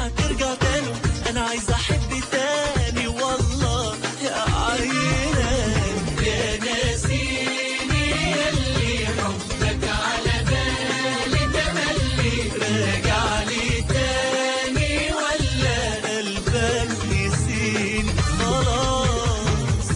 هترجع تاني انا عايز احب تاني والله يا عينك يا ناسيني يلي حبك على بالي تملي راجع لي تاني ولا قلبك نسيني خلاص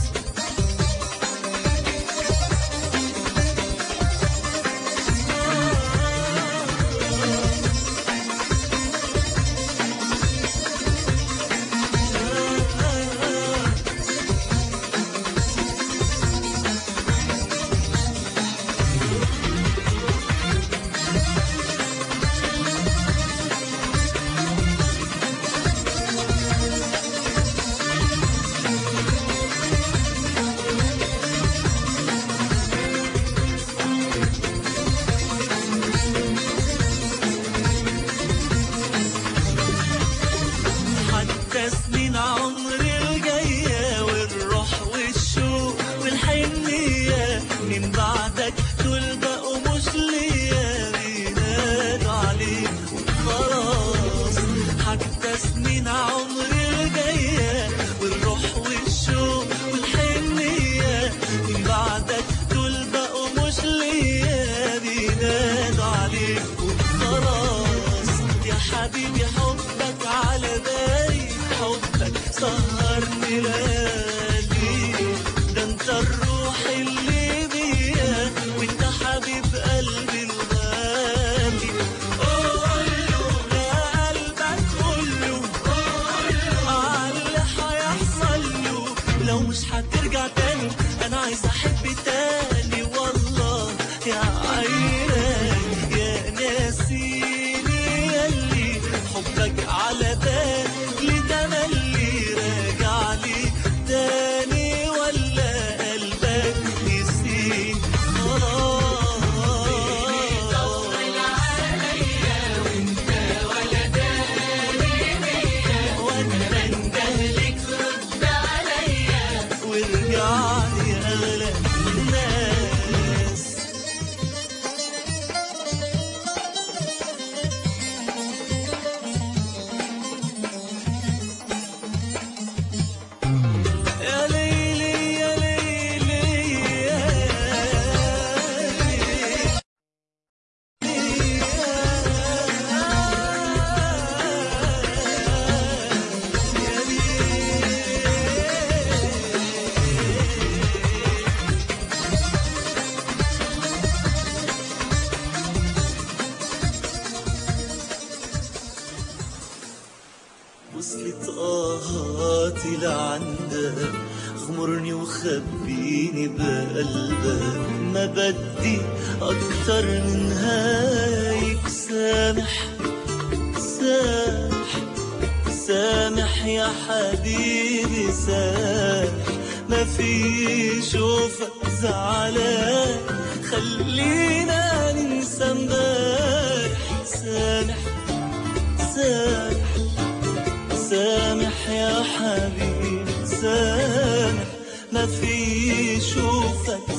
حتى سنين عمري الجاية والروح والشوق والحنية من بعدك دول بقوا مش ليا بينادوا عليك خلاص حتى سنين عمري الجاية والروح والشوق والحنية من بعدك دول بقوا مش ليا بينادوا عليك خلاص يا حبيبي حبك على بالي حبك سهرني ليالي ده انت الروح اللي بيا وانت حبيب قلبي الغالي قوله يا قلبك قوله على اللي هيحصل له لو مش هترجع تاني انا عايز احب تاني والله يا عينك يا ناسيني يلي حبك على بالي تملي راجع لي تاني ولا قلبك نسيني خلاص وانا اندهلك رد عليا وارجع لي اغلى الناس يا ليلي يا ليلي يا وصلت آهاتي لعندك غمرني وخبيني بقلبك ما بدي أكتر من هايك سامح سامح سامح يا حبيبي سامح ما في شوفك زعلان خلينا ننسى امبارح سامح سامح سامح يا حبيبي سامح ما في شوفك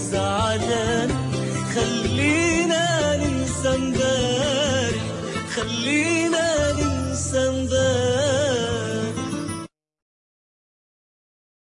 زعلان خلينا ننسى امبارح خلينا